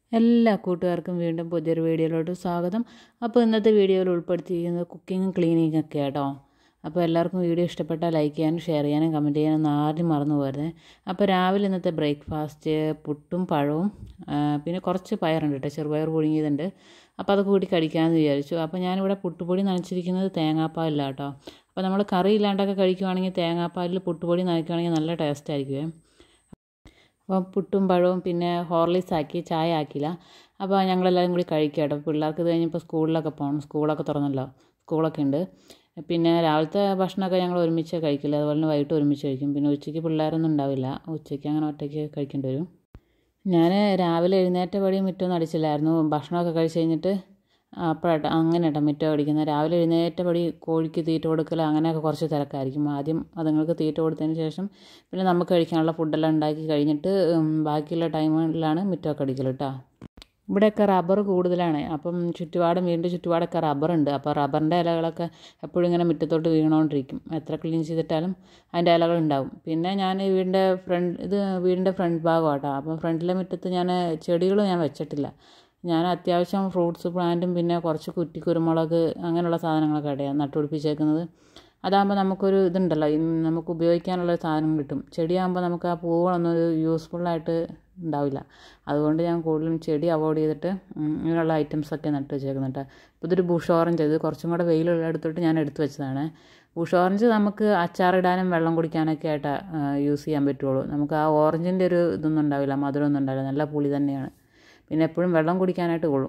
എല്ലാ കൂട്ടുകാർക്കും വീണ്ടും പുതിയൊരു വീഡിയോയിലോട്ട് സ്വാഗതം അപ്പോൾ ഇന്നത്തെ വീഡിയോയിൽ ഉൾപ്പെടുത്തിയിരിക്കുന്നത് കുക്കിങ്ങും ക്ലീനിങ്ങും ഒക്കെ കേട്ടോ അപ്പോൾ എല്ലാവർക്കും വീഡിയോ ഇഷ്ടപ്പെട്ടാൽ ലൈക്ക് ചെയ്യാനും ഷെയർ ചെയ്യാനും കമൻറ്റ് ചെയ്യാനും ആരും മറന്നു പോകരുത് അപ്പോൾ രാവിലെ ഇന്നത്തെ ബ്രേക്ക്ഫാസ്റ്റ് പുട്ടും പഴവും ആ, പിന്നെ കുറച്ച് പയറുണ്ട് കേട്ടോ ചെറുപയർ പുഴുങ്ങിയതുണ്ട് അപ്പോൾ അതൊക്കെ കൂടി കഴിക്കാമെന്ന് വിചാരിച്ചു അപ്പോൾ ഞാനിവിടെ പുട്ടുപൊടി നനച്ചിരിക്കുന്നത് തേങ്ങാപ്പാലിലാണ് കേട്ടോ അപ്പോൾ നമ്മൾ കറി ഇല്ലാണ്ടൊക്കെ കഴിക്കുവാണെങ്കിൽ തേങ്ങാപ്പാലിൽ പുട്ടുപൊടി നനയ്ക്കുകയാണെങ്കിൽ നല്ല ടേസ്റ്റ് ആയിരിക്കുമേ അപ്പോൾ പുട്ടും പഴവും പിന്നെ ഹോർലിക്സ് ആക്കി ചായ ആക്കിയില്ല അപ്പോൾ ഞങ്ങളെല്ലാവരും കൂടി കഴിക്കുക കേട്ടോ പിള്ളേർക്ക് ഇത് കഴിഞ്ഞപ്പോൾ സ്കൂളിലൊക്കെ പോകണം സ്കൂളൊക്കെ തുറന്നല്ലോ സ്കൂളൊക്കെ ഉണ്ട് പിന്നെ രാവിലത്തെ ഭക്ഷണമൊക്കെ ഞങ്ങൾ ഒരുമിച്ച് കഴിക്കില്ല അതുപോലെ തന്നെ വൈകിട്ട് ഒരുമിച്ച് കഴിക്കും പിന്നെ ഉച്ചയ്ക്ക് പിള്ളേരൊന്നും ഉണ്ടാവില്ല ഉച്ചയ്ക്ക് അങ്ങനെ ഒറ്റയ്ക്ക് കഴിക്കേണ്ടി വരും ഞാൻ രാവിലെ എഴുന്നേറ്റ പടി മുറ്റമൊന്നും അടിച്ചില്ലായിരുന്നു ഭക്ഷണമൊക്കെ കഴിച്ച് കഴിഞ്ഞിട്ട് അപ്പോഴാട്ടോ അങ്ങനെ കേട്ടോ മുറ്റം അടിക്കുന്നത് രാവിലെ എഴുന്നേറ്റ പടി കോഴിക്ക് തീറ്റ കൊടുക്കൽ അങ്ങനെയൊക്കെ കുറച്ച് തിരക്കായിരിക്കും ആദ്യം അതുങ്ങൾക്ക് തീറ്റ കൊടുത്തതിന് ശേഷം പിന്നെ നമുക്ക് കഴിക്കാനുള്ള ഫുഡെല്ലാം ഉണ്ടാക്കി കഴിഞ്ഞിട്ട് ഉം, ബാക്കിയുള്ള ടൈമിലാണ് മുറ്റമൊക്കെ അടിക്കൽ കേട്ടോ ഇവിടെയൊക്കെ റബ്ബർ കൂടുതലാണ് അപ്പം ചുറ്റുപാടും വീടിൻ്റെ ചുറ്റുപാടൊക്കെ റബ്ബറുണ്ട് അപ്പോൾ റബ്ബറിൻ്റെ ഇലകളൊക്കെ എപ്പോഴും ഇങ്ങനെ മുറ്റത്തോട്ട് വീണുകൊണ്ടിരിക്കും എത്ര ക്ലീൻ ചെയ്തിട്ടാലും അതിൻ്റെ ഇലകൾ ഉണ്ടാവും പിന്നെ ഞാൻ വീടിൻ്റെ ഫ്രണ്ട് ഇത് വീടിൻ്റെ ഫ്രണ്ട് ഭാഗമാട്ടോ അപ്പം ഫ്രണ്ടിലെ മുറ്റത്ത് ഞാൻ ചെടികൾ ഞാൻ വെച്ചിട്ടില്ല ഞാൻ അത്യാവശ്യം ഫ്രൂട്ട്സ് പ്ലാന്റും പിന്നെ കുറച്ച് കുറ്റി കുരുമുളക് അങ്ങനെയുള്ള സാധനങ്ങളൊക്കെ ഇടയാണ് നട്ടുപിടിപ്പിച്ചേക്കുന്നത് അതാകുമ്പോൾ നമുക്കൊരു ഇതുണ്ടല്ലോ ഈ നമുക്ക് ഉപയോഗിക്കാനുള്ള ഒരു സാധനം കിട്ടും ചെടിയാകുമ്പോൾ നമുക്ക് ആ പൂവുകളൊന്നും ഒരു യൂസ്ഫുള്ളായിട്ട് ഉണ്ടാവില്ല അതുകൊണ്ട് ഞാൻ കൂടുതലും ചെടി അവോയ്ഡ് ചെയ്തിട്ട് ഉം, ഇങ്ങനെയുള്ള ഐറ്റംസൊക്കെ നട്ട് വെച്ചേക്കുന്നുണ്ട് ഇപ്പോൾ ഇതൊരു ബുഷ് ഓറഞ്ച് ഇത് കുറച്ചും കൂടെ വെയിലുള്ള എടുത്തിട്ട് ഞാൻ എടുത്ത് വെച്ചതാണ് ബുഷ് ഓറഞ്ച് നമുക്ക് അച്ചാറിടാനും വെള്ളം കുടിക്കാനൊക്കെ ആയിട്ട് യൂസ് ചെയ്യാൻ പറ്റുള്ളൂ നമുക്ക് ആ ഓറഞ്ചിൻ്റെ ഒരു ഇതൊന്നും ഉണ്ടാവില്ല മധുരമൊന്നും ഉണ്ടാവില്ല നല്ല പുളി തന്നെയാണ് പിന്നെ എപ്പോഴും വെള്ളം കുടിക്കാനായിട്ട് കൊള്ളും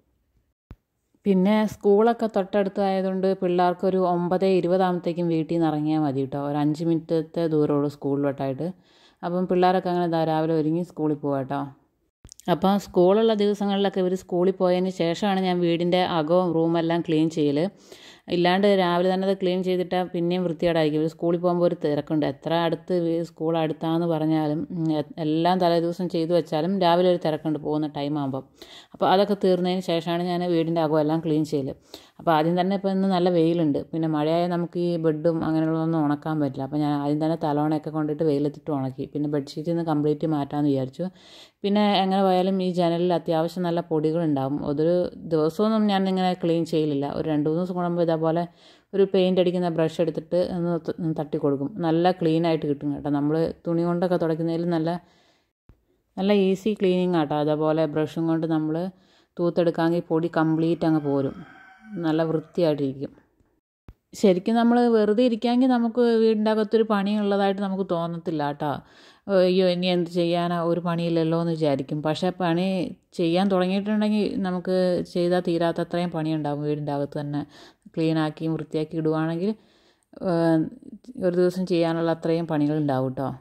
പിന്നെ സ്കൂളൊക്കെ തൊട്ടടുത്തായതുകൊണ്ട് പിള്ളേർക്കൊരു ഒമ്പത് ഇരുപതാകുമ്പോഴത്തേക്കും വീട്ടിൽ നിന്ന് ഇറങ്ങിയാൽ മതി കേട്ടോ ഒരു അഞ്ച് മിനിറ്റത്തെ ദൂരമുള്ളൂ സ്കൂളിലോട്ടായിട്ട് അപ്പം പിള്ളേരൊക്കെ അങ്ങനെ ദാ രാവിലെ ഒരുങ്ങി സ്കൂളിൽ പോകാം കേട്ടോ അപ്പം സ്കൂളുള്ള ദിവസങ്ങളിലൊക്കെ ഇവർ സ്കൂളിൽ പോയതിന് ശേഷമാണ് ഞാൻ വീടിൻ്റെ അകവും റൂമെല്ലാം ക്ലീൻ ചെയ്യൽ ഇല്ലാണ്ട് രാവിലെ തന്നെ അത് ക്ലീൻ ചെയ്തിട്ടാൽ പിന്നെയും വൃത്തികേടായിരിക്കും ഇവർ സ്കൂളിൽ പോകുമ്പോൾ ഒരു തിരക്കുണ്ട് എത്ര അടുത്ത് വീ- സ്കൂൾ അടുത്താന്ന് പറഞ്ഞാലും ഉം, എ- എല്ലാം തലേ ദിവസം ചെയ്തു വെച്ചാലും രാവിലെ ഒരു തിരക്കുണ്ട് പോകുന്ന ടൈം ആകുമ്പോൾ അപ്പോൾ അതൊക്കെ തീർന്നതിന് ശേഷമാണ് ഞാൻ വീടിൻ്റെ അകം എല്ലാം ക്ലീൻ ചെയ്യൽ അപ്പോൾ ആദ്യം തന്നെ ഇപ്പോൾ ഇന്ന് നല്ല വെയിലുണ്ട് പിന്നെ മഴയായ നമുക്ക് ഈ ബെഡും അങ്ങനെയുള്ളതൊന്നും ഉണക്കാൻ പറ്റില്ല അപ്പോൾ ഞാൻ ആദ്യം തന്നെ തലോണയൊക്കെ കൊണ്ടിട്ട് വെയിലത്തിട്ട് ഉണക്കി പിന്നെ ബെഡ്ഷീറ്റിൽ നിന്ന് കംപ്ലീറ്റ് മാറ്റാമെന്ന് വിചാരിച്ചു പിന്നെ എങ്ങനെ പോയാലും ഈ ജനലിൽ അത്യാവശ്യം നല്ല പൊടികളുണ്ടാവും അതൊരു ദിവസമൊന്നും ഞാൻ ഇങ്ങനെ ക്ലീൻ ചെയ്യലില്ല ഒരു രണ്ട് മൂന്ന് ദിവസം കൂടുമ്പോൾ ഇതേപോലെ ഒരു പെയിൻ്റ് അടിക്കുന്ന ബ്രഷ് എടുത്തിട്ട് ഒന്ന് ത- തട്ടി കൊടുക്കും നല്ല ക്ലീൻ ആയിട്ട് കിട്ടും കേട്ടോ നമ്മൾ തുണി കൊണ്ടൊക്കെ തുടയ്ക്കുന്നതിൽ നല്ല നല്ല ഈസി ക്ലീനിങ് ആട്ടോ അതേപോലെ ബ്രഷും കൊണ്ട് നമ്മൾ തൂത്തെടുക്കാമെങ്കിൽ പൊടി കംപ്ലീറ്റ് അങ്ങ് പോരും നല്ല വൃത്തിയായിട്ടിരിക്കും ശരിക്കും നമ്മൾ വെറുതെ ഇരിക്കാമെങ്കിൽ നമുക്ക് വീടിൻ്റെ അകത്തൊരു പണിയുള്ളതായിട്ട് നമുക്ക് തോന്നത്തില്ല കേട്ടോ അയ്യോ ഇനി എന്ത് ചെയ്യാനാ ഒരു പണിയില്ലല്ലോ എന്ന് വിചാരിക്കും പക്ഷേ പണി ചെയ്യാൻ തുടങ്ങിയിട്ടുണ്ടെങ്കിൽ നമുക്ക് ചെയ്താൽ തീരാത്ത അത്രയും പണിയുണ്ടാകും വീടിൻ്റെ അകത്ത് തന്നെ ക്ലീനാക്കിയും വൃത്തിയാക്കി ഇടുവാണെങ്കിൽ ഏഹ്, ഒരു ദിവസം ചെയ്യാനുള്ള അത്രയും പണികളുണ്ടാവും കേട്ടോ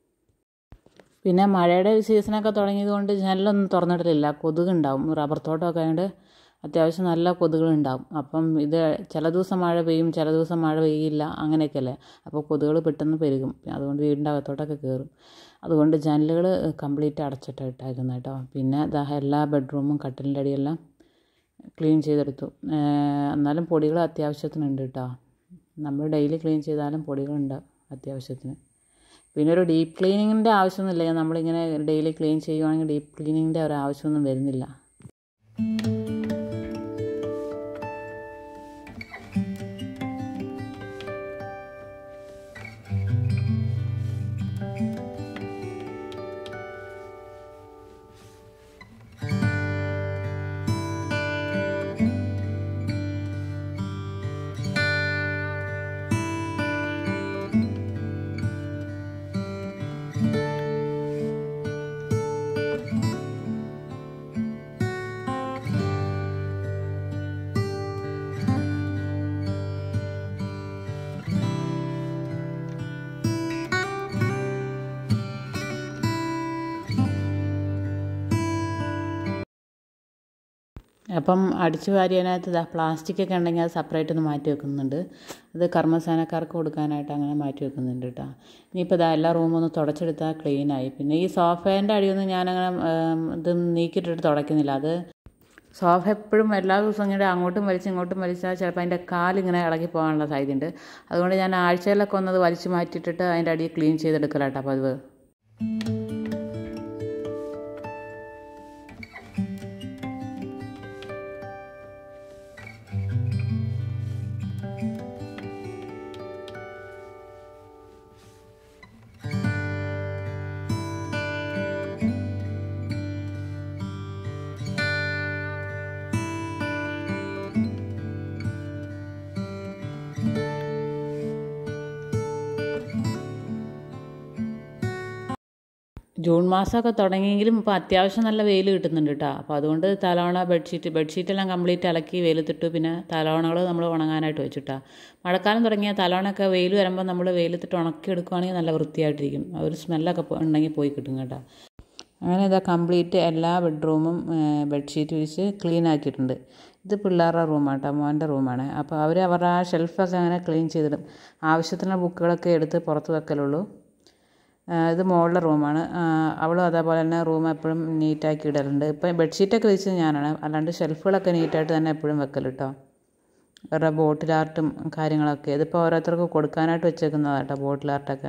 പിന്നെ മഴയുടെ സീസണൊക്കെ തുടങ്ങിയത് കൊണ്ട് ജനലൊന്നും തുറന്നിട്ടില്ല കൊതുകുണ്ടാവും റബ്ബർ തോട്ടമൊക്കെ ആയതുകൊണ്ട് അത്യാവശ്യം നല്ല കൊതുകുകളുണ്ടാവും അപ്പം ഇത് ചില ദിവസം മഴ പെയ്യും ചില ദിവസം മഴ പെയ്യില്ല അങ്ങനെയൊക്കെയല്ലേ അപ്പോൾ കൊതുകുകൾ പെട്ടെന്ന് പെരുകും അതുകൊണ്ട് വീടിൻ്റെ അകത്തോട്ടൊക്കെ കയറും അതുകൊണ്ട് ജനലുകൾ കംപ്ലീറ്റ് അടച്ചിട്ട് ഇട്ടായിരുന്നു കേട്ടോ പിന്നെ ദാ എല്ലാ ബെഡ്റൂമും കട്ടിലിൻ്റെ അടിയെല്ലാം ക്ലീൻ ചെയ്തെടുത്തു ഏഹ് എന്നാലും പൊടികൾ അത്യാവശ്യത്തിനുണ്ട് കേട്ടോ നമ്മൾ ഡെയിലി ക്ലീൻ ചെയ്താലും പൊടികളുണ്ട് അത്യാവശ്യത്തിന് പിന്നെ ഒരു ഡീപ്പ് ക്ലീനിങ്ങിൻ്റെ ആവശ്യമൊന്നുമില്ല നമ്മളിങ്ങനെ ഡെയിലി ക്ലീൻ ചെയ്യുവാണെങ്കിൽ ഡീപ്പ് ക്ലീനിങ്ങിൻ്റെ ഒരു ആവശ്യമൊന്നും വരുന്നില്ല അപ്പം അടിച്ചു വാരിയതിനകത്ത് ഇതാ പ്ലാസ്റ്റിക് ഒക്കെ ഉണ്ടെങ്കിൽ അത് സെപ്പറേറ്റ് ഒന്ന് മാറ്റി വെക്കുന്നുണ്ട് അത് കർമ്മസേനക്കാർക്ക് കൊടുക്കാനായിട്ട് അങ്ങനെ മാറ്റി വെക്കുന്നുണ്ട് കേട്ടോ ഇനിയിപ്പോൾ ഇതാ എല്ലാ റൂമും ഒന്ന് തുടച്ചെടുത്താൽ ക്ലീനായി പിന്നെ ഈ സോഫേൻ്റെ അടിയൊന്നും ഞാനങ്ങനെ ഉം, ഇത് നീക്കിയിട്ടിട്ട് തുടയ്ക്കുന്നില്ല അത് സോഫ എപ്പോഴും എല്ലാ ദിവസവും ഇങ്ങനെ അങ്ങോട്ടും വലിച്ച് ഇങ്ങോട്ടും വലിച്ചാൽ ചിലപ്പോൾ അതിൻ്റെ കാലിങ്ങനെ ഇളകി പോകാനുള്ള സാധ്യതയുണ്ട് അതുകൊണ്ട് ഞാൻ ആഴ്ചയിലൊക്കെ ഒന്നത് വലിച്ചു മാറ്റിയിട്ടിട്ട് അതിൻ്റെ അടി ക്ലീൻ ചെയ്തെടുക്കലാട്ടോ പതിവ് ജൂൺ മാസമൊക്കെ തുടങ്ങിയെങ്കിലും ഇപ്പോൾ അത്യാവശ്യം നല്ല വെയിൽ കിട്ടുന്നുണ്ട് കേട്ടോ അപ്പോൾ അതുകൊണ്ട് തലവണ ബെഡ്ഷീറ്റ് ബെഡ്ഷീറ്റെല്ലാം കംപ്ലീറ്റ് അലക്കി വെയിലത്തിട്ടു പിന്നെ തലവണകൾ നമ്മൾ ഉണങ്ങാനായിട്ട് വെച്ചിട്ടാ മഴക്കാലം തുടങ്ങിയ തലവണയൊക്കെ വെയിൽ വരുമ്പോൾ നമ്മൾ വെയിലത്തിട്ട് ഉണക്കി എടുക്കുകയാണെങ്കിൽ നല്ല വൃത്തിയായിട്ടിരിക്കും ആ ഒരു സ്മെല്ലൊക്കെ ഉണ്ടെങ്കിൽ പോയി കിട്ടും കേട്ടോ അങ്ങനെ ഇതാ കംപ്ലീറ്റ് എല്ലാ ബെഡ്റൂമും ബെഡ്ഷീറ്റ് വിരിച്ച് ക്ലീൻ ആക്കിയിട്ടുണ്ട് ഇത് പിള്ളേരുടെ റൂമാണ് കേട്ടോ മോൻ്റെ റൂമാണ് അപ്പോൾ അവർ അവരുടെ ആ ഷെൽഫൊക്കെ അങ്ങനെ ക്ലീൻ ചെയ്തിടും ആവശ്യത്തിനുള്ള ബുക്കുകളൊക്കെ എടുത്ത് പുറത്ത് വെക്കലുള്ളൂ ഇത് മോളുടെ റൂമാണ് അവളും അതേപോലെ തന്നെ റൂം എപ്പോഴും നീറ്റാക്കി ഇടലുണ്ട് ഇപ്പം ബെഡ്ഷീറ്റൊക്കെ വിരിച്ചത് ഞാനാണ് അല്ലാണ്ട് ഷെൽഫുകളൊക്കെ നീറ്റായിട്ട് തന്നെ എപ്പോഴും വെക്കൽ കേട്ടോ അവരുടെ ബോട്ടിൽ ആർട്ടും കാര്യങ്ങളൊക്കെ ഇതിപ്പോൾ ഓരോരുത്തർക്ക് കൊടുക്കാനായിട്ട് വെച്ചേക്കുന്നതാണ് കേട്ടോ ബോട്ടിൽ ആർട്ടൊക്കെ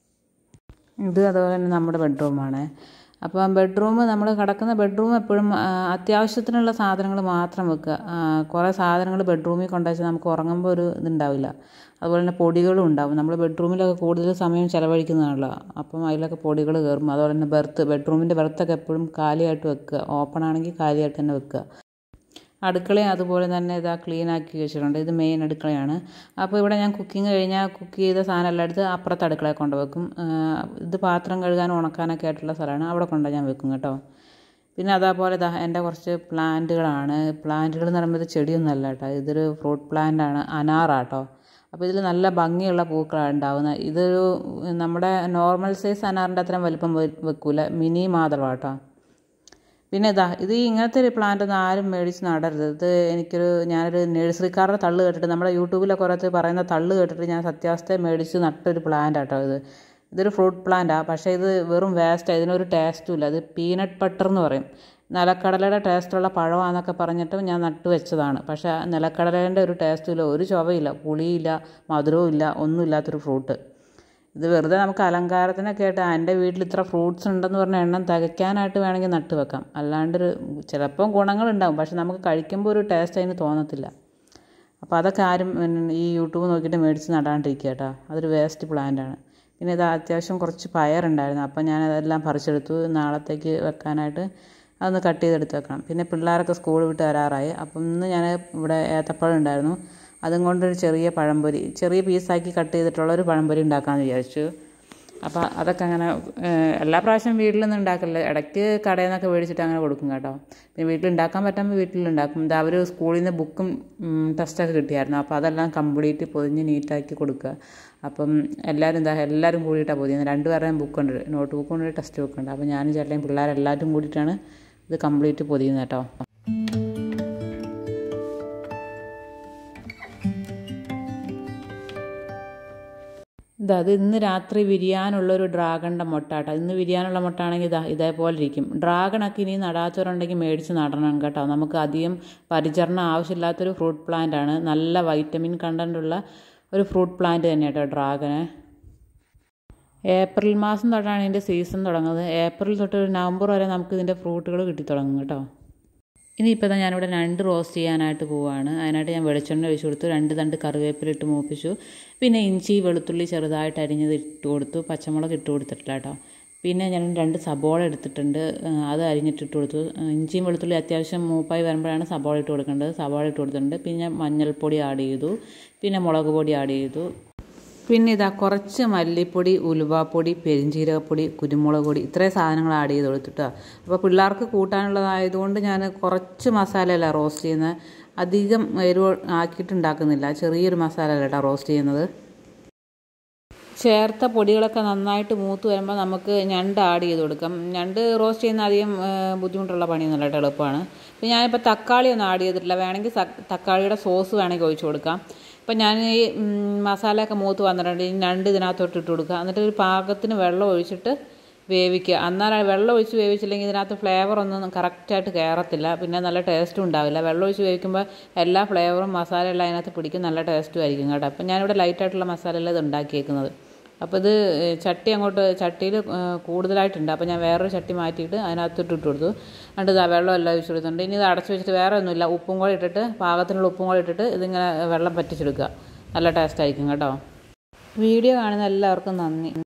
ഇത് അതുപോലെ തന്നെ നമ്മുടെ ബെഡ്റൂമാണ് അപ്പം ബെഡ്റൂം നമ്മൾ കിടക്കുന്ന ബെഡ്റൂം എപ്പോഴും അത്യാവശ്യത്തിനുള്ള സാധനങ്ങൾ മാത്രം വെക്കുക കുറേ സാധനങ്ങൾ ബെഡ്റൂമിൽ കൊണ്ടുവച്ചാൽ നമുക്ക് ഉറങ്ങുമ്പോൾ ഒരു ഇതുണ്ടാവില്ല അതുപോലെ തന്നെ പൊടികളും ഉണ്ടാവും നമ്മൾ ബെഡ്റൂമിലൊക്കെ കൂടുതൽ സമയം ചിലവഴിക്കുന്നതാണല്ലോ അപ്പം അതിലൊക്കെ പൊടികൾ കയറും അതുപോലെ തന്നെ ബെർത്ത് ബെഡ്റൂമിൻ്റെ ബെർത്തൊക്കെ എപ്പോഴും കാലിയായിട്ട് വെക്കുക ഓപ്പൺ ആണെങ്കിൽ കാലിയായിട്ട് തന്നെ വെക്കുക അടുക്കളയും അതുപോലെ തന്നെ ഇതാ ക്ലീൻ ആക്കി വെച്ചിട്ടുണ്ട് ഇത് മെയിൻ അടുക്കളയാണ് അപ്പോൾ ഇവിടെ ഞാൻ കുക്കിംഗ് കഴിഞ്ഞാൽ കുക്ക് ചെയ്ത സാധനം എല്ലാം എടുത്ത് അപ്പുറത്ത് അടുക്കളയിൽ കൊണ്ടുവെക്കും ഇത് പാത്രം കഴുകാനും ഉണക്കാനൊക്കെ ആയിട്ടുള്ള സ്ഥലമാണ് അവിടെ കൊണ്ടുപോയി ഞാൻ വെക്കും കേട്ടോ പിന്നെ അതേപോലെ ഇതാ എൻ്റെ കുറച്ച് പ്ലാന്റുകളാണ് പ്ലാന്റുകൾ എന്ന് പറയുമ്പോൾ ഇത് ചെടിയൊന്നുമല്ല കേട്ടോ ഇതൊരു ഫ്രൂട്ട് പ്ലാന്റ് ആണ് അനാറാട്ടോ അപ്പോൾ ഇതിൽ നല്ല ഭംഗിയുള്ള പൂക്കളാണ് ഉണ്ടാവുന്നത് ഇതൊരു നമ്മുടെ നോർമൽ സൈസ് അനാറിൻ്റെ അത്രയും വലിപ്പം വെക്കൂല മിനി മാതളാട്ടോ പിന്നെ ഇതാ ഇത് ഇങ്ങനത്തെ ഒരു പ്ലാന്റ് ഒന്നും ആരും മേടിച്ച് നടരുത് ഇത് എനിക്കൊരു ഞാനൊരു നഴ്സറിക്കാരുടെ തള്ളു കേട്ടിട്ട് നമ്മുടെ യൂട്യൂബിലൊക്കെ ഓരോരുത്തർ പറയുന്ന തള്ളു കേട്ടിട്ട് ഞാൻ സത്യാവസ്ഥയെ മേടിച്ച് നട്ടൊരു പ്ലാന്റ് ആട്ടോ ഇത് ഇതൊരു ഫ്രൂട്ട് പ്ലാന്റാണ് പക്ഷേ ഇത് വെറും വേസ്റ്റാണ് ഇതിനൊരു ടേസ്റ്റും ഇല്ല ഇത് പീനട്ട് ബട്ടർ എന്ന് പറയും നിലക്കടലയുടെ ടേസ്റ്റുള്ള പഴമാണെന്നൊക്കെ പറഞ്ഞിട്ട് ഞാൻ നട്ടു വെച്ചതാണ് പക്ഷേ നിലക്കടലേൻ്റെ ഒരു ടേസ്റ്റും ഇല്ല ഒരു ചുവയില്ല പുളിയില്ല മധുരവും ഇല്ല ഒന്നുമില്ലാത്തൊരു ഫ്രൂട്ട് ഇത് വെറുതെ നമുക്ക് അലങ്കാരത്തിനൊക്കെ ആയിട്ട് എൻ്റെ വീട്ടിൽ ഇത്ര ഫ്രൂട്ട്സ് ഉണ്ടെന്ന് പറഞ്ഞ എണ്ണം തികയ്ക്കാനായിട്ട് വേണമെങ്കിൽ നട്ട് വെക്കാം അല്ലാണ്ടൊരു ചിലപ്പം ഗുണങ്ങളുണ്ടാവും പക്ഷെ നമുക്ക് കഴിക്കുമ്പോൾ ഒരു ടേസ്റ്റ് അതിന് തോന്നത്തില്ല അപ്പോൾ അതൊക്കെ ആരും ഈ യൂട്യൂബ് നോക്കിയിട്ട് മേടിച്ച് നടാണ്ടിരിക്കുക കേട്ടോ അതൊരു വേസ്റ്റ് പ്ലാന്റാണ് പിന്നെ ഇത് അത്യാവശ്യം കുറച്ച് പയറുണ്ടായിരുന്നു അപ്പം ഞാൻ അതെല്ലാം പറിച്ചെടുത്തു നാളത്തേക്ക് വെക്കാനായിട്ട് അതൊന്ന് കട്ട് ചെയ്തെടുത്ത് വെക്കണം പിന്നെ പിള്ളേരൊക്കെ സ്കൂൾ വിട്ട് വരാറായി അപ്പം ഇന്ന് ഞാൻ ഇവിടെ ഏത്തപ്പഴം ഉണ്ടായിരുന്നു അതും കൊണ്ടൊരു ചെറിയ പഴംപൊരി ചെറിയ പീസാക്കി കട്ട് ചെയ്തിട്ടുള്ള ഒരു പഴംപൊരി ഉണ്ടാക്കാമെന്ന് വിചാരിച്ചു അപ്പോൾ അതൊക്കെ അങ്ങനെ എല്ലാ പ്രാവശ്യം വീട്ടിലൊന്നും ഉണ്ടാക്കില്ല ഇടയ്ക്ക് കടയിൽ നിന്നൊക്കെ മേടിച്ചിട്ട് അങ്ങനെ കൊടുക്കും കേട്ടോ പിന്നെ വീട്ടിൽ ഉണ്ടാക്കാൻ പറ്റുമ്പോൾ വീട്ടിലുണ്ടാക്കും ഇത് അവർ സ്കൂളിൽ നിന്ന് ബുക്കും ടെസ്റ്റൊക്കെ കിട്ടിയായിരുന്നു അപ്പോൾ അതെല്ലാം കംപ്ലീറ്റ് പൊതിഞ്ഞ് നീറ്റാക്കി കൊടുക്കുക അപ്പം എല്ലാവരും എന്താ എല്ലാവരും കൂടിയിട്ടാണ് പൊതിയുന്നത് രണ്ട് പേരുടെയും ബുക്കുണ്ട് നോട്ട് ബുക്കുണ്ട് ടെക്സ്റ്റ് ബുക്കുണ്ട് അപ്പോൾ ഞാനും ചേട്ടയും പിള്ളേരെല്ലാവരും കൂടിയിട്ടാണ് ഇത് കംപ്ലീറ്റ് പൊതിയുന്നത് കേട്ടോ ഇതാ അത് ഇന്ന് രാത്രി വിരിയാനുള്ളൊരു ഡ്രാഗണിൻ്റെ മുട്ട കേട്ടോ ഇന്ന് വിരിയാനുള്ള മുട്ട ആണെങ്കിൽ ഇതാ ഇതേപോലെ ഇരിക്കും ഡ്രാഗണൊക്കെ ഇനി നടാത്തവരുണ്ടെങ്കിൽ മേടിച്ച് നടണം കേട്ടോ നമുക്ക് അധികം പരിചരണം ആവശ്യമില്ലാത്തൊരു ഫ്രൂട്ട് പ്ലാന്റ് ആണ് നല്ല വൈറ്റമിൻ കണ്ടൻ്റ് ഉള്ള ഒരു ഫ്രൂട്ട് പ്ലാന്റ് തന്നെ കേട്ടോ ഡ്രാഗന് ഏപ്രിൽ മാസം തൊട്ടാണ് ഇതിൻ്റെ സീസൺ തുടങ്ങുന്നത് ഏപ്രിൽ തൊട്ട് നവംബർ വരെ നമുക്ക് ഇതിൻ്റെ ഫ്രൂട്ടുകൾ കിട്ടി തുടങ്ങും കേട്ടോ ഇനിയിപ്പോൾ ഇതാ ഞാനിവിടെ രണ്ട് റോസ്റ്റ് ചെയ്യാനായിട്ട് പോവുകയാണ് അതിനായിട്ട് ഞാൻ വെളിച്ചെണ്ണ ഒഴിച്ച് കൊടുത്തു രണ്ട് തണ്ട് കറിവേപ്പില ഇട്ട് മൂപ്പിച്ചു പിന്നെ ഇഞ്ചി വെളുത്തുള്ളി ചെറുതായിട്ട് അരിഞ്ഞത് ഇട്ട് കൊടുത്തു പച്ചമുളക് ഇട്ട് കൊടുത്തിട്ടില്ല കേട്ടോ പിന്നെ ഞാൻ രണ്ട് സബോള എടുത്തിട്ടുണ്ട് അത് അരിഞ്ഞിട്ട് ഇട്ട് കൊടുത്തു ഇഞ്ചിയും വെളുത്തുള്ളി അത്യാവശ്യം മൂപ്പായി വരുമ്പോഴാണ് സബോള ഇട്ട് കൊടുക്കേണ്ടത് സബോള ഇട്ട് കൊടുത്തിട്ടുണ്ട് പിന്നെ മഞ്ഞൾപ്പൊടി ആഡ് ചെയ്തു പിന്നെ മുളക് പൊടി ആഡ് ചെയ്തു പിന്നെ ഇതാ കുറച്ച് മല്ലിപ്പൊടി ഉലുവാപ്പൊടി പെരിഞ്ചീരകപ്പൊടി കുരുമുളക് പൊടി ഇത്രയും സാധനങ്ങൾ ആഡ് ചെയ്ത് കൊടുത്തിട്ടോ അപ്പോൾ പിള്ളേർക്ക് കൂട്ടാനുള്ളതായതുകൊണ്ട് ഞാൻ കുറച്ച് മസാലയല്ല റോസ്റ്റ് ചെയ്യുന്നത് അധികം എരിവ് ആക്കിയിട്ടുണ്ടാക്കുന്നില്ല ചെറിയൊരു മസാല കേട്ടോ റോസ്റ്റ് ചെയ്യുന്നത് ചേർത്ത പൊടികളൊക്കെ നന്നായിട്ട് മൂത്ത് വരുമ്പോൾ നമുക്ക് ഞണ്ട് ആഡ് ചെയ്ത് കൊടുക്കാം ഞണ്ട് റോസ്റ്റ് ചെയ്യുന്ന അധികം ബുദ്ധിമുട്ടുള്ള പണിയൊന്നുമല്ല കേട്ടോ എളുപ്പമാണ് പിന്നെ ഞാനിപ്പോൾ തക്കാളി ഒന്നും ആഡ് ചെയ്തിട്ടില്ല വേണമെങ്കിൽ തക്കാളിയുടെ സോസ് വേണമെങ്കിൽ ഒഴിച്ച് കൊടുക്കാം ഇപ്പം ഞാൻ ഈ മസാലയൊക്കെ മൂത്ത് വന്നിട്ടുണ്ട് ഈ ഞണ്ട് ഇതിനകത്തോട്ട് ഇട്ട് കൊടുക്കുക എന്നിട്ട് ഒരു പാകത്തിന് വെള്ളം ഒഴിച്ചിട്ട് വേവിക്കുക എന്നാൽ വെള്ളം ഒഴിച്ച് വേവിച്ചില്ലെങ്കിൽ ഇതിനകത്ത് ഫ്ലേവർ ഒന്നും കറക്റ്റായിട്ട് കയറത്തില്ല പിന്നെ നല്ല ടേസ്റ്റും ഉണ്ടാവില്ല വെള്ളം ഒഴിച്ച് വേവിക്കുമ്പോൾ എല്ലാ ഫ്ലേവറും മസാല എല്ലാം അതിനകത്ത് പിടിക്കും നല്ല ടേസ്റ്റും ആയിരിക്കും കേട്ടോ അപ്പം ഞാനിവിടെ ലൈറ്റായിട്ടുള്ള മസാലയല്ല ഇത് ഉണ്ടാക്കിയേക്കുന്നത് അപ്പോൾ ഇത് ചട്ടി അങ്ങോട്ട് ചട്ടിയിൽ കൂടുതലായിട്ടുണ്ട് അപ്പോൾ ഞാൻ വേറൊരു ചട്ടി മാറ്റിയിട്ട് അതിനകത്തോട്ട് ഇട്ട് കൊടുത്തു എന്നിട്ട് ഇതാ വെള്ളം എല്ലാം ഒഴിച്ച് കൊടുത്തിട്ടുണ്ട് ഇനി ഇത് അടച്ച് വെച്ചിട്ട് വേറെ ഒന്നുമില്ല ഉപ്പും കൂടെ ഇട്ടിട്ട് പാകത്തിനുള്ള ഉപ്പും കൂടെ ഇട്ടിട്ട് ഇതിങ്ങനെ വെള്ളം പറ്റിച്ചെടുക്കുക നല്ല ടേസ്റ്റ് ആയിരിക്കും കേട്ടോ വീഡിയോ കാണുന്ന എല്ലാവർക്കും നന്ദി